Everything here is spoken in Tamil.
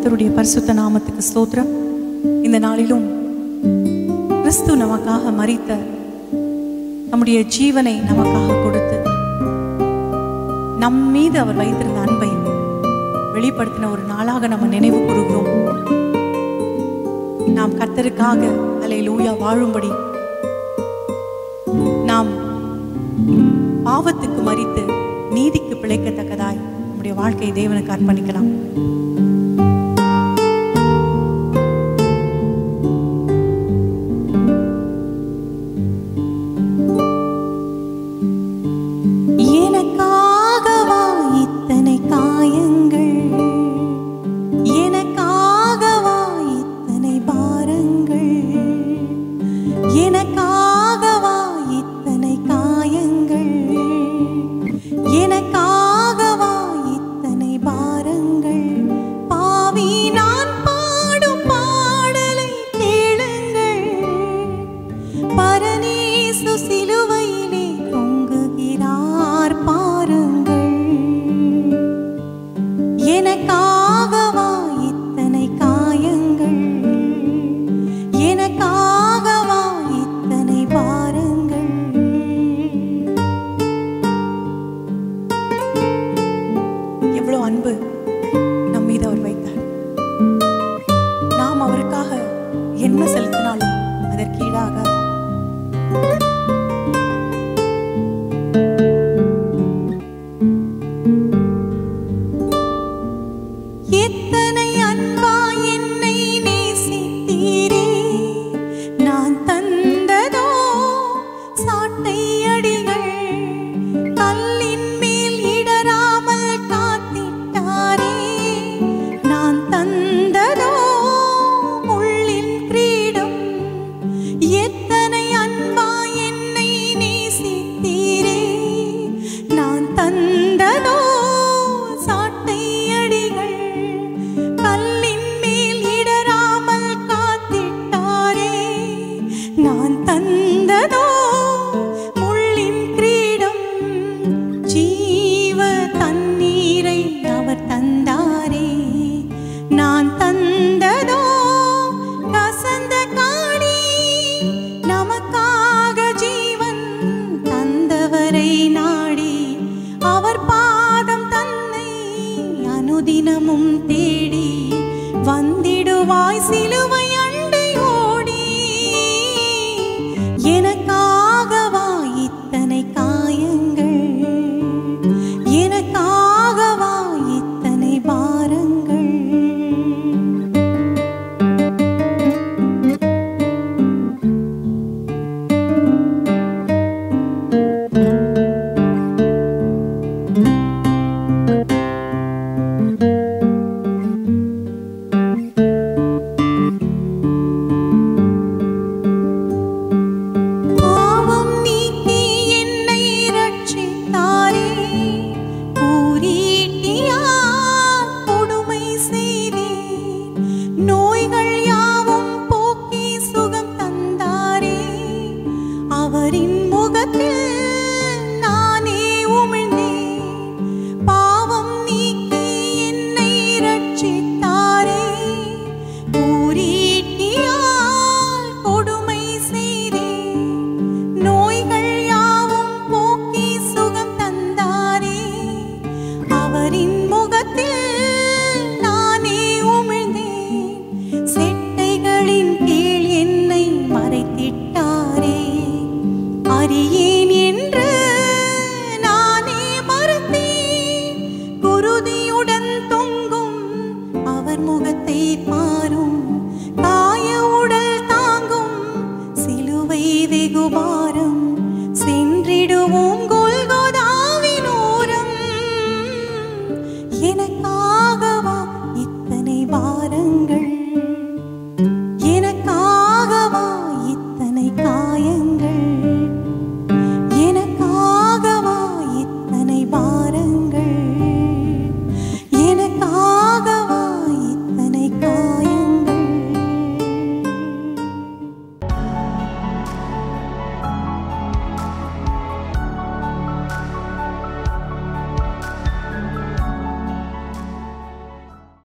கர்த்தருடைய பரிசுத்த நாமத்துக்கு ஸ்தோத்திரம் இந்த நாளிலும் கிறிஸ்து நமக்காக மரித்த நம்முடைய ஜீவனை நமக்காக கொடுத்து நம் மீது அவர் வைத்திருந்த அன்பை வெளிப்படுத்தின ஒரு நாளாக நம்ம நினைவு கூறுகிறோம் நாம் கர்த்தருக்காக அலை லூயா வாழும்படி நாம் பாவத்துக்கு மறித்து நீதிக்கு பிழைக்கத்தக்கதாய் நம்முடைய வாழ்க்கையை தேவனுக்கு அர்ப்பணிக்கலாம் எனக்காகவா இத்தனை காயங்கள் எனக்காகவா இத்தனை பாரங்கள் எனக்காகவா இத்தனை காயங்கள் எனக்காகவா இத்தனை பாரங்கள் பாவி நான் பாடும் பாடலை கேளுங்கள் பரநேசு சிலுவையிலே தொங்குகிறார் பாருங்கள் எனக்காகவா இத்தனை காயங்கள் எனக்காகவா இத்தனை பாரங்கள் எவ்வளவு அன்பு நம் மீது அவர் வைத்தார் நாம் அவருக்காக என்ன செலுத்தினாலும் அதற்கு ஈடாகாது எத்தனை அன்பா என்னை நேசித்தீரே நான் தந்ததோ சாட்டை அடிகள் கல்லின் மேல் இடராமல் காத்திட்டாரே நான் தந்ததோ முள்ளின் கிரீடம் எத்தனை அன்பா என்னை நேசித்தீரே நான் தந்ததோ சாட்டை அடிகள் கல்லின் மேல் இடராமல் காத்திட்டாரே நான் தந்ததோ முள்ளின் கிரீடம் ஜீவ தண்ணீரை அவர் தந்தாரே நான் தந்ததோ கசந்த காணி நமக்காக ஜீவன் தந்தவரை நாடி அவர் பாதம் தன்னை அனுதினமும் தேடி வந்திடுவாய் சிலுவை அண்டை ஓடி எனக்காகவா இத்தனை காயங்கள் எனக்காகவா இத்தனை பாரங்கள் பாவம் நீக்கி என்னை ரட்சித்தாரே கூரீட்டியார் கொடுமை செய்தீர் நோய்கள் யாவும் போக்கி சுகம் தந்தாரே அவரின் முகத்தில் நானே உமிழ்ந்தேன் பாவம் நீக்கி என்னை ரட்சித்தாரே கூரீட்டியால் கொடுமை செய்தேன் நோய்கள் யாவும் போக்கி சுகம் தந்தாரே அவரின் முகத்தில் நானே உமிழ்ந்தேன் செட்டைகளின் கீழ் என்னை மறைத்திட்டாரே அறியேன் என்று நானே மறுத்தேன் குருதியுடன் தொங்கும் அவர் முகத்தை பாரும்